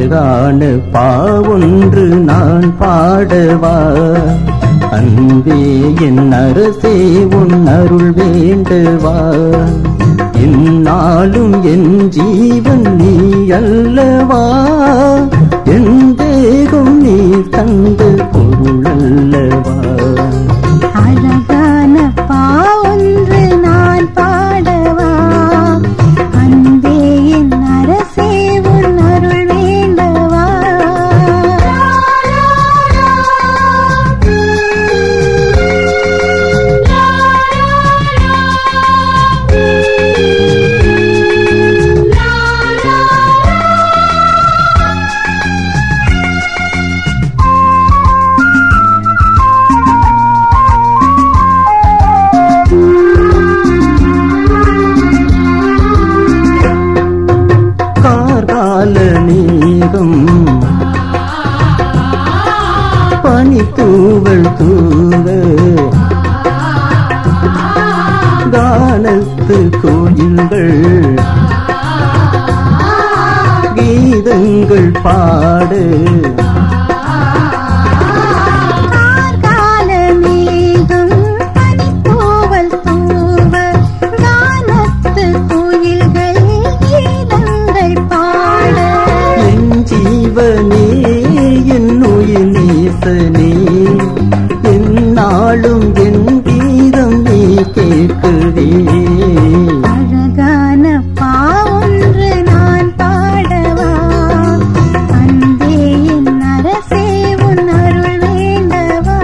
அழகான பாவொன்று நான் பாடவா அன்பே என் அரசே உன் அருள் வேண்டுவா இந்நாளும் என் ஜீவன் நீ அல்லவா என் தேகம் நீ தந்த பொருள் அல்லவா அழகான பா ஒன்று நான் பாடவா அன்பே என் அரசே உன் அருள் வேண்டவா கார்கால மேகம் பனி தூவல் தூவ கானத்து கோயில்கள் கீதங்கள் பாடு கார்கால மேகம் பனித்தூவல் தூவ கானத்து குயில்கள் கீதங்கள் பாட என் ஜீவனே என் உயிர் நேசனே என் நாளும் என் கீதம் நீ கேட்குதே அழகான பா ஒன்று நான் பாடவா அன்பே என் அரசே உன் அருள் வேண்டவா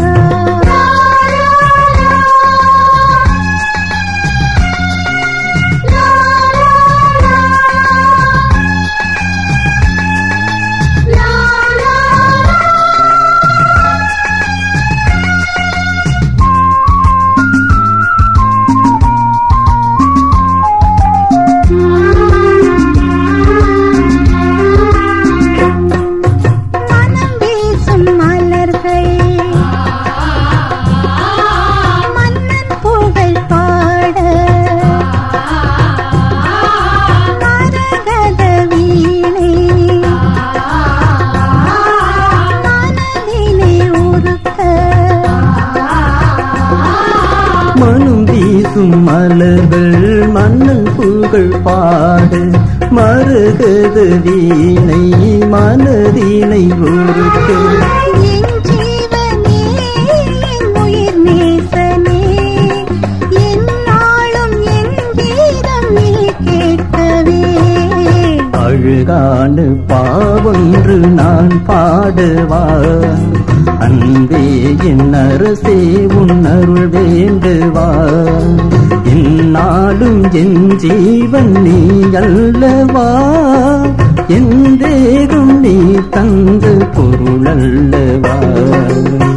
மனம் வீசும் மலர்கள் மன்னன் புகழ் பாட மரகத வீணை மனதிலே உருக்க மனம் வீசும் மலர்கள் மன்னன் புகழ் பாடு மருகத வீணை மனதினை ஒருக்க என் ஜீவனே என் உயிர் நேசனே என்னாலும் என் கீதம் நீ கேட்கவே அழகான பாவொன்று நான் பாடுவா அன்பே என் அரசே உன் அருள் வேண்டுவா இந்நாளும் என் ஜீவன் நீ அல்லவா என் தேகம் நீ தந்த பொருள் அல்லவா